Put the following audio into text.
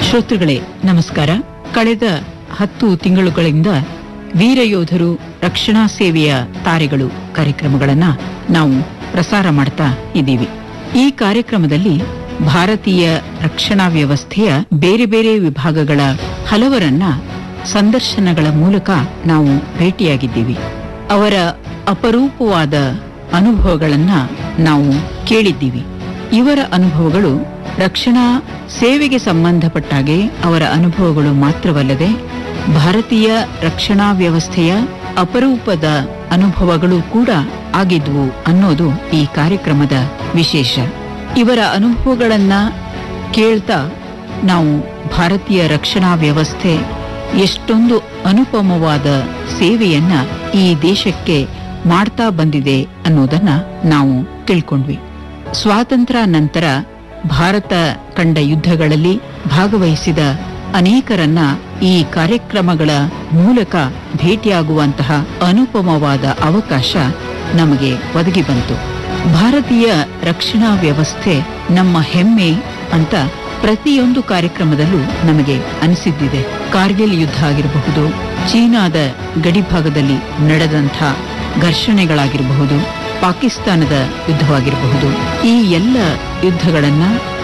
ಶ್ರೋತೃಗಳೇ ನಮಸ್ಕಾರ ಕಳೆದ ಹತ್ತು ತಿಂಗಳುಗಳಿಂದ ವೀರಯೋಧರು ರಕ್ಷಣಾ ಸೇವೆಯ ತಾರೆಗಳು ಕಾರ್ಯಕ್ರಮಗಳನ್ನ ನಾವು ಪ್ರಸಾರ ಮಾಡ್ತಾ ಇದ್ದೀವಿ ಈ ಕಾರ್ಯಕ್ರಮದಲ್ಲಿ ಭಾರತೀಯ ರಕ್ಷಣಾ ವ್ಯವಸ್ಥೆಯ ಬೇರೆ ಬೇರೆ ವಿಭಾಗಗಳ ಹಲವರನ್ನ ಸಂದರ್ಶನಗಳ ಮೂಲಕ ನಾವು ಭೇಟಿಯಾಗಿದ್ದೀವಿ ಅವರ ಅಪರೂಪವಾದ ಅನುಭವಗಳನ್ನ ನಾವು ಕೇಳಿದ್ದೀವಿ ಇವರ ಅನುಭವಗಳು ರಕ್ಷಣಾ ಸೇವೆಗೆ ಸಂಬಂಧಪಟ್ಟಾಗೆ ಅವರ ಅನುಭವಗಳು ಮಾತ್ರವಲ್ಲದೆ ಭಾರತೀಯ ರಕ್ಷಣಾ ವ್ಯವಸ್ಥೆಯ ಅಪರೂಪದ ಅನುಭವಗಳು ಕೂಡ ಆಗಿದ್ವು ಅನ್ನೋದು ಈ ಕಾರ್ಯಕ್ರಮದ ವಿಶೇಷ ಇವರ ಅನುಭವಗಳನ್ನ ಕೇಳ್ತಾ ನಾವು ಭಾರತೀಯ ರಕ್ಷಣಾ ವ್ಯವಸ್ಥೆ ಎಷ್ಟೊಂದು ಅನುಪಮವಾದ ಸೇವೆಯನ್ನ ಈ ದೇಶಕ್ಕೆ ಮಾಡ್ತಾ ಬಂದಿದೆ ಅನ್ನೋದನ್ನ ನಾವು ತಿಳ್ಕೊಂಡ್ವಿ ಸ್ವಾತಂತ್ರ್ಯ ನಂತರ ಭಾರತ ಕಂಡ ಯುದ್ಧಗಳಲ್ಲಿ ಭಾಗವಹಿಸಿದ ಅನೇಕರನ್ನ ಈ ಕಾರ್ಯಕ್ರಮಗಳ ಮೂಲಕ ಭೇಟಿಯಾಗುವಂತಹ ಅನುಪಮವಾದ ಅವಕಾಶ ನಮಗೆ ಒದಗಿ ಬಂತು ಭಾರತೀಯ ರಕ್ಷಣಾ ವ್ಯವಸ್ಥೆ ನಮ್ಮ ಹೆಮ್ಮೆ ಅಂತ ಪ್ರತಿಯೊಂದು ಕಾರ್ಯಕ್ರಮದಲ್ಲೂ ನಮಗೆ ಅನಿಸಿದ್ದಿದೆ ಕಾರ್ಗಿಲ್ ಯುದ್ಧ ಆಗಿರಬಹುದು ಚೀನಾದ ಗಡಿಭಾಗದಲ್ಲಿ ನಡೆದಂಥ ಘರ್ಷಣೆಗಳಾಗಿರಬಹುದು ಪಾಕಿಸ್ತಾನದ ಯುದ್ಧವಾಗಿರಬಹುದು ಈ ಎಲ್ಲ ಯುದ್ಧಗಳನ್ನ